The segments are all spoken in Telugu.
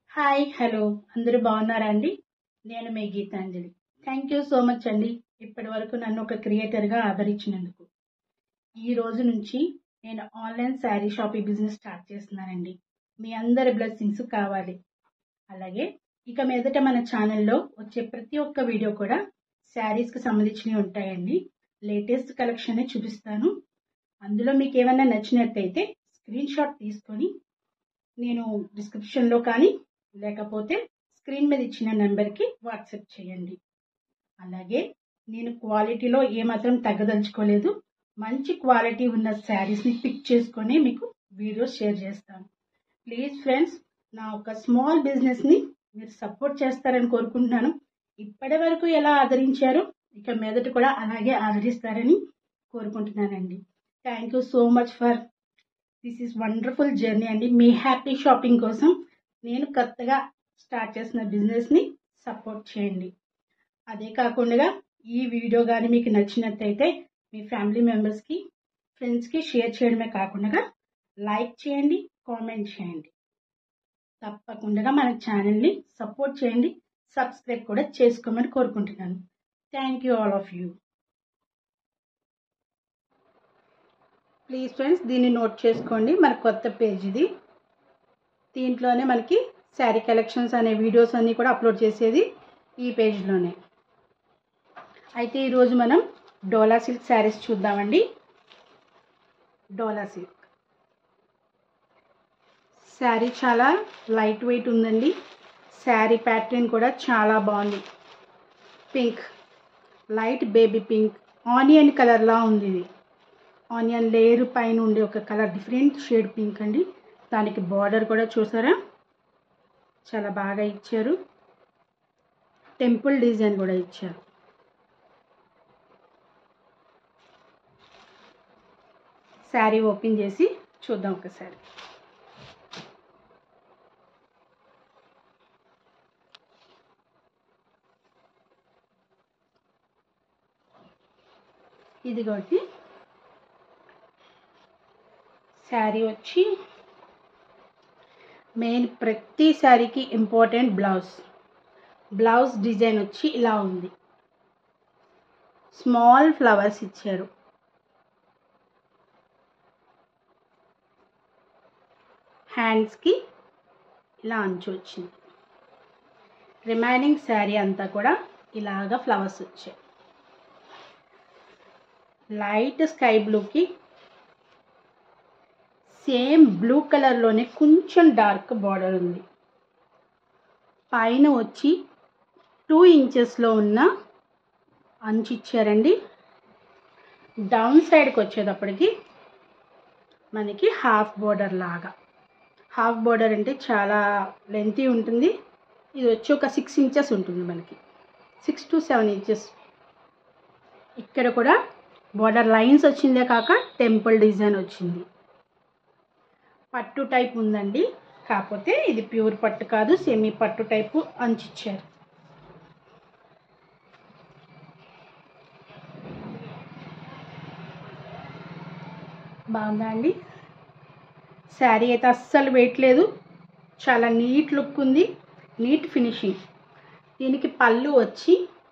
హాయ్ హలో అందరూ బాగున్నారా అండి నేను మీ Geethanjali thank you so much అండి ఇప్పటి వరకు నన్ను ఒక క్రియేటర్గా ఆదరించినందుకు ఈ రోజు నుంచి నేను online sari shopping business start చేస్తున్నానండి మీ అందరి బ్లెస్సింగ్స్ కావాలి అలాగే ఇక మీదట మన ఛానల్లో వచ్చే ప్రతి ఒక్క వీడియో కూడా శారీస్కి సంబంధించినవి ఉంటాయండి లేటెస్ట్ కలెక్షన్ చూపిస్తాను అందులో మీకు ఏమైనా నచ్చినట్టయితే స్క్రీన్ షాట్ తీసుకొని నేను డిస్క్రిప్షన్లో కానీ లేకపోతే స్క్రీన్ మీద ఇచ్చిన నెంబర్కి వాట్సాప్ చేయండి అలాగే నేను క్వాలిటీలో ఏమాత్రం తగ్గదలుచుకోలేదు మంచి క్వాలిటీ ఉన్న శారీస్ని పిక్ చేసుకొని మీకు వీడియోస్ షేర్ చేస్తాను ప్లీజ్ ఫ్రెండ్స్ నా ఒక స్మాల్ బిజినెస్ని మీరు సపోర్ట్ చేస్తారని కోరుకుంటున్నాను ఇప్పటి వరకు ఎలా ఆదరించారో ఇక మీదట కూడా అలాగే ఆదరిస్తారని కోరుకుంటున్నానండి thank you so much for this is wonderful journey అండి మీ హ్యాపీ షాపింగ్ కోసం నేను కొత్తగా స్టార్ట్ చేసిన బిజినెస్ని సపోర్ట్ చేయండి అదే కాకుండా ఈ వీడియో కానీ మీకు నచ్చినట్టయితే మీ ఫ్యామిలీ మెంబర్స్కి ఫ్రెండ్స్కి షేర్ చేయడమే కాకుండా లైక్ చేయండి కామెంట్ చేయండి తప్పకుండా మన ఛానల్ని సపోర్ట్ చేయండి సబ్స్క్రైబ్ కూడా చేసుకోమని కోరుకుంటున్నాను thank you all of you please friends దీన్ని నోట్ చేసుకోండి మన కొత్త పేజ్ ఇది దీంట్లోనే మనకి శారీ కలెక్షన్స్ అనే వీడియోస్ అన్నీ కూడా అప్లోడ్ చేసేది ఈ పేజ్లోనే అయితే ఈరోజు మనం డోలా సిల్క్ శారీస్ చూద్దామండి డోలా సిల్క్ శారీ చాలా లైట్ వెయిట్ ఉందండి శారీ ప్యాటర్న్ కూడా చాలా బాగుంది pink light baby pink onion కలర్లా ఉంది ఇది ఆనియన్ లేయర్ పైన ఉండే ఒక కలర్ డిఫరెంట్ షేడ్ పింక్ అండి దానికి బార్డర్ కూడా చూసారా చాలా బాగా ఇచ్చారు టెంపుల్ డిజైన్ కూడా ఇచ్చారు శారీ ఓపెన్ చేసి చూద్దాం ఒకసారి ఇదిగోటి శారీ వచ్చి మెయిన్ ప్రతి శారీకి ఇంపార్టెంట్ బ్లౌజ్ బ్లౌజ్ డిజైన్ వచ్చి ఇలా ఉంది స్మాల్ ఫ్లవర్స్ ఇచ్చారు హ్యాండ్స్కి ఇలా అంచు వచ్చింది రిమైనింగ్ శారీ అంతా కూడా ఇలాగా ఫ్లవర్స్ వచ్చాయి లైట్ స్కై బ్లూకి సేమ్ బ్లూ కలర్లోనే కొంచెం డార్క్ బార్డర్ ఉంది పైన వచ్చి టూ ఇంచెస్లో ఉన్న అంచు ఇచ్చారండి డౌన్ సైడ్కి వచ్చేటప్పటికి మనకి హాఫ్ బోర్డర్ లాగా హాఫ్ బోర్డర్ అంటే చాలా లెంతీ ఉంటుంది ఇది వచ్చి ఒక సిక్స్ ఇంచెస్ ఉంటుంది మనకి సిక్స్ టు సెవెన్ ఇంచెస్ ఇక్కడ కూడా బోర్డర్ లైన్స్ వచ్చిందే కాక టెంపుల్ డిజైన్ వచ్చింది పట్టు టైప్ ఉందండి కాకపోతే ఇది ప్యూర్ పట్టు కాదు సెమీ పట్టు టైపు అంచిచ్చారు బాగుందా అండి శారీ అయితే అస్సలు వెయిట్ లేదు చాలా నీట్ లుక్ ఉంది నీట్ ఫినిషింగ్ దీనికి పళ్ళు వచ్చి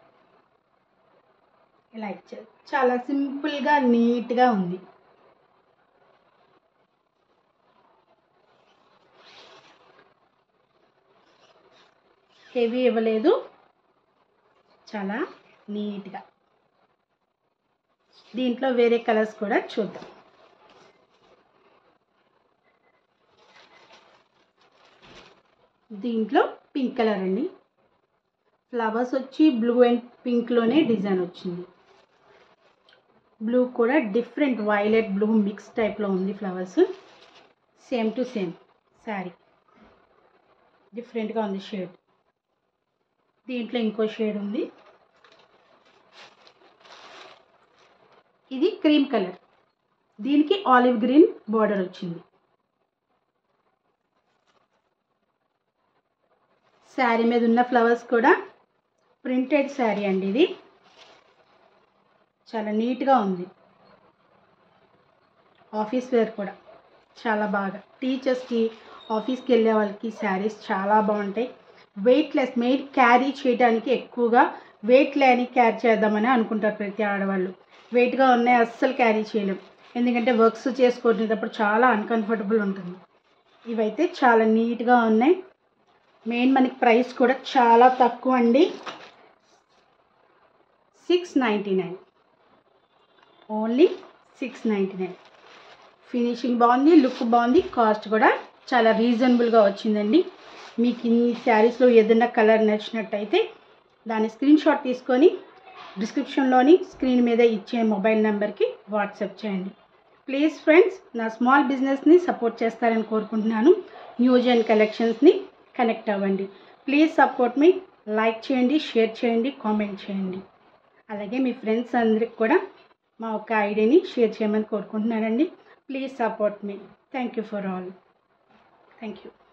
ఇలా ఇచ్చారు చాలా సింపుల్గా నీట్గా ఉంది హెవీ ఇవ్వలేదు చాలా నీట్గా దీంట్లో వేరే కలర్స్ కూడా చూద్దాం దీంట్లో పింక్ కలర్ అండి ఫ్లవర్స్ వచ్చి బ్లూ అండ్ పింక్లోనే డిజైన్ వచ్చింది బ్లూ కూడా డిఫరెంట్ వైలెట్ బ్లూ మిక్స్ టైప్లో ఉంది flowers same to same sari డిఫరెంట్గా ఉంది షేడ్ దీంట్లో ఇంకో షేడ్ ఉంది ఇది క్రీమ్ కలర్ దీనికి ఆలివ్ గ్రీన్ బార్డర్ వచ్చింది శారీ మీద ఉన్న ఫ్లవర్స్ కూడా ప్రింటెడ్ శారీ అండి ఇది చాలా నీట్గా ఉంది ఆఫీస్ వేర్ కూడా చాలా బాగా టీచర్స్కి ఆఫీస్కి వెళ్ళే వాళ్ళకి శారీస్ చాలా బాగుంటాయి వెయిట్లెస్ మెయిన్ క్యారీ చేయడానికి ఎక్కువగా వెయిట్ లేని క్యారీ చేద్దామని అనుకుంటారు ప్రతి ఆడవాళ్ళు వెయిట్గా ఉన్నాయి అస్సలు క్యారీ చేయలేం ఎందుకంటే వర్క్స్ చేసుకునేటప్పుడు చాలా అన్కంఫర్టబుల్ ఉంటుంది ఇవైతే చాలా నీట్గా ఉన్నాయి మెయిన్ మనకి ప్రైస్ కూడా చాలా తక్కువ అండి six ninety nine only six ninety nine finishing బాగుంది లుక్ బాగుంది కాస్ట్ కూడా చాలా రీజనబుల్గా వచ్చిందండి మీకు ఇన్ని శారీస్లో ఏదైనా కలర్ నచ్చినట్టయితే దాని స్క్రీన్ షాట్ తీసుకొని డిస్క్రిప్షన్లోని స్క్రీన్ మీద ఇచ్చే మొబైల్ నెంబర్కి వాట్సాప్ చేయండి ప్లీజ్ ఫ్రెండ్స్ నా స్మాల్ బిజినెస్ని సపోర్ట్ చేస్తారని కోరుకుంటున్నాను న్యూజ్ అండ్ కలెక్షన్స్ని కనెక్ట్ అవ్వండి ప్లీజ్ సపోర్ట్ మీ లైక్ చేయండి షేర్ చేయండి కామెంట్ చేయండి అలాగే మీ ఫ్రెండ్స్ అందరికి కూడా మా ఒక ఐడియాని షేర్ చేయమని కోరుకుంటున్నానండి ప్లీజ్ సపోర్ట్ మీ thank you for all thank you